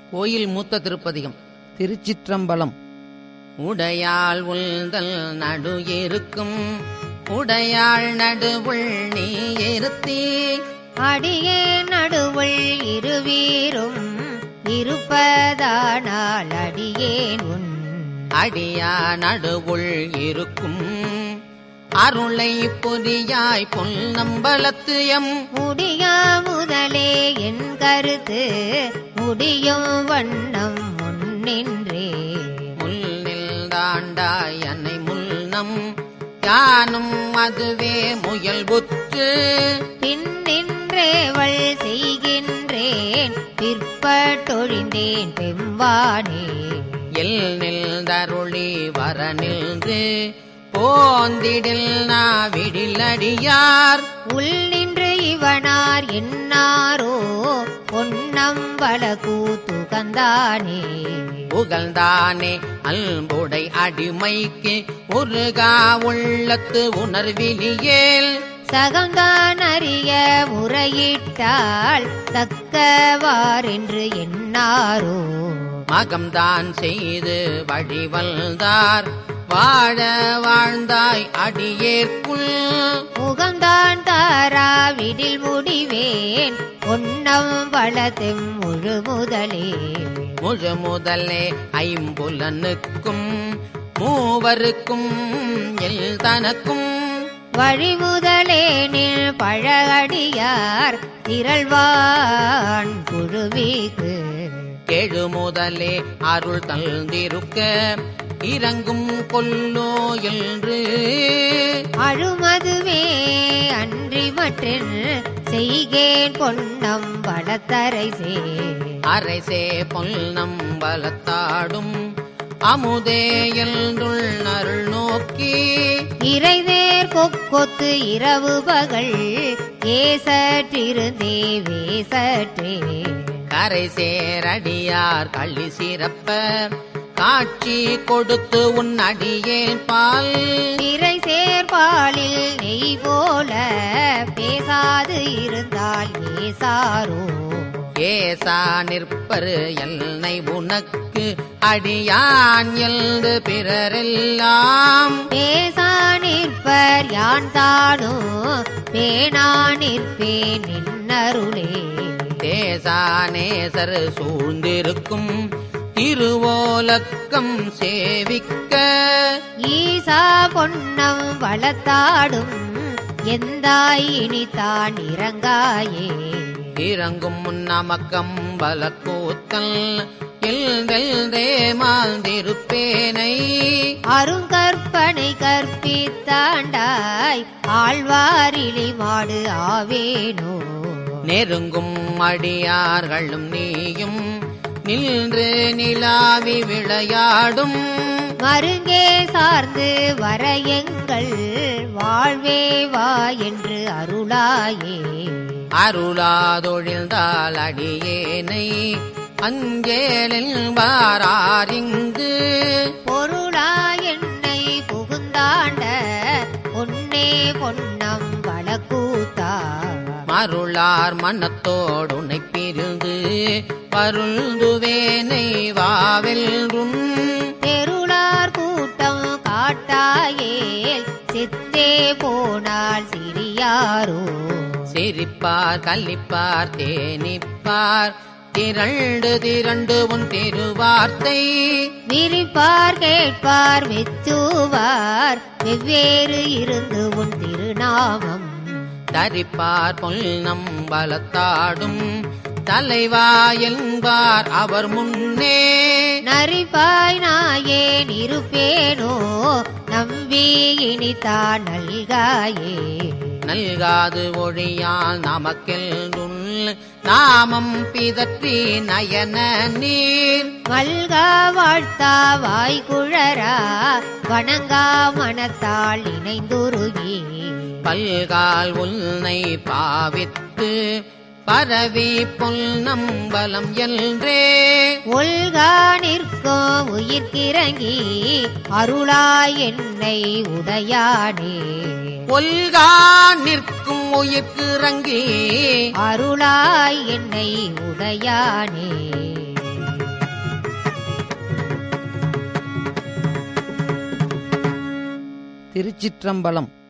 கோயில் மூத்த திருப்பதிகம் திருச்சிற்றம்பலம் உடையாள் உள்தல் நடு இருக்கும் உடையாள் நடுவுள் நீ இருத்தி அடியே நடுவுள் இருவீரும் இருப்பதானால் அடியேன் உன் அடியா நடுவுள் இருக்கும் அருளை பொறியாய் பொல் நம்பலத்து எம் முடியா முதலே என் கருத்து முடியும் வண்ணம் முன்னின்றே முல்லில் தாண்டாய் அன்னை முல்னம் யானும் அதுவே முயல் புற்று பின்னின்றேவள் செய்கின்றேன் பிற்பட்டொழிந்தேன் பெம்பானே எல் நில்தருளி வர நின்று போந்திடில் நாவிடில் அடியார் உள் நின்று இவனார் என்னாரோ பொன்னம்பல கூத்துகந்தானே புகழ்ந்தானே அல்புடை அடிமைக்கு உருகா உள்ளத்து உணர்விலியேல் சகம்தான் அறிய முறையிட்டால் தக்கவாரென்று என்னாரோ மகம்தான் செய்து வழிவந்தார் வாழ வாழ்ந்தாய் அடியேற்குள் முகம்தான் தாராவிடில் முடிவேன் பொன்னம் வளத்தும் முழு முதலே முழு முதலே ஐம்புலனுக்கும் மூவருக்கும் எல் தனக்கும் வழிமுதலேனில் பழகடியார் திரள்வான் குழுவிக்கு கெழு முதலே அருள் தந்திருக்க இறங்கும் கொல்லோ என்று அழுமதுவே அன்றி மற்றில் செய்கேன் பொன்னம் வளத்தரைசே அரசே பொல்னம் பலத்தாடும் அமுதே என்றுள் அருள் நோக்கி இறைதேர் கொக்கொத்து இரவு பகல் ஏசற்றிருந்தே வேசற்றே கரை சேரடியார் களி சிறப்ப காட்சி கொடுத்து உன் அடியேன் பால் இறை சேர்பாலில் நெய் போல பேசாது இருந்தால் ஏசாரோ ஏசா நிற்பரு எல்லை உனக்கு அடியான் எல்து பிறரெல்லாம் பேசா நிற்பர் யான் தானோ பேணா நிற்பேன் நின்னருளே தேசானேசர் சூழ்ந்திருக்கும் திருவோலக்கம் சேவிக்க ஈசா பொன்னம் வளத்தாடும் எந்தாய் இனிதான் இறங்காயே இறங்கும் முன்னமக்கம் பலக்கூத்தல் எல்தெல்தே மாந்திருப்பேனை அருங்கற்பனை கற்பித்தாண்டாய் ஆழ்வாரிலி மாடு ஆவேனோ நெருங்கும் அடியார்களும் நீயும் நின்று நிலாவி விளையாடும் மருங்கே சார்ந்து வர எங்கள் வாழ்வே வா என்று அருளாயே அருளாதொழில்தால் அடியேனை அஞ்சேலில் பொருளா என்னை புகுந்தாண்ட பொன்னே பொன்னம் வளக்கூத்தா மருளார் மனத்தோடுனை பிரிந்து பருந்துவேனை வாவெல்றும் பெருளார் கூட்டம் காட்டாயேல் சித்தே போனால் சிறியாரோ சிரிப்பார் கல்லிப்பார் தேனிப்பார் திரண்டு திரண்டு உன் திருவார்த்தை விரிப்பார் கேட்பார் மெச்சுவார் வெவ்வேறு இருந்து உன் திருநாமம் தரிப்பார் பொல்னம் பலத்தாடும் தலைவா என்பார் அவர் முன்னே நரிப்பாய் நாயேன் இருப்பேனோ நம்பி இனிதான் நல்காயே நல்காது ஒழியால் நமக்கெல்லுள் நாமம் பிதற்றி நயன நீர் மல்கா வாழ்த்தா வாய் குழரா வணங்கா மனத்தால் இணைந்துருகி பல்கால் உன்னை பாவித்து பரவி பொல்னம் பலம் என்றே ஒல்கா நிற்கும் உயிர்க்கிறங்கி அருளாய் என்னை உடையானே ஒல்கா நிற்கும் உயிர்க்கிறங்கி அருளாய் என்னை உடையானே திருச்சிற்றம்பலம்